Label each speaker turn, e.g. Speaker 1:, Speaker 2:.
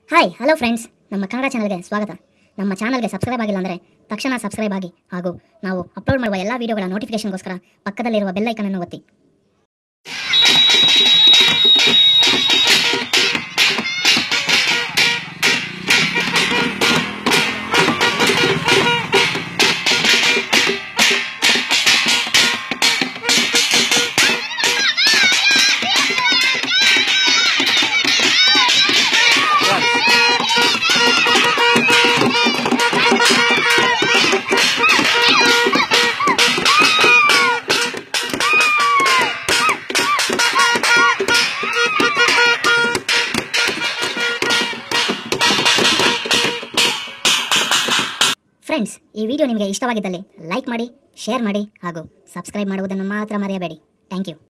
Speaker 1: hi hello friends ನಮ್ಮ ಕನ್ನಡ ಚಾನಲ್ಗೆ ಸ್ವಾಗತ ನಮ್ಮ ಚಾನಲ್ಗೆ ಸಬ್ಸ್ಕ್ರೈಬ್ ಆಗಿಲ್ಲ ಅಂದರೆ ತಕ್ಷಣ ಸಬ್ಸ್ಕ್ರೈಬ್ ಆಗಿ ಹಾಗೂ ನಾವು ಅಪ್ಲೋಡ್ ಮಾಡುವ ಎಲ್ಲ ವಿಡಿಯೋಗಳ ನೋಟಿಫಿಕೇಶನ್ಗೋಸ್ಕರ ಪಕ್ಕದಲ್ಲಿರುವ ಬೆಲ್ ಐಕನ್ ಅನ್ನು ಒತ್ತಿ ಫ್ರೆಂಡ್ಸ್ ಈ ವಿಡಿಯೋ ನಿಮಗೆ ಇಷ್ಟವಾಗಿದ್ದಲ್ಲಿ ಲೈಕ್ ಮಾಡಿ ಶೇರ್ ಮಾಡಿ ಹಾಗೂ ಸಬ್ಸ್ಕ್ರೈಬ್ ಮಾಡುವುದನ್ನು ಮಾತ್ರ ಮರೆಯಬೇಡಿ ಥ್ಯಾಂಕ್ ಯು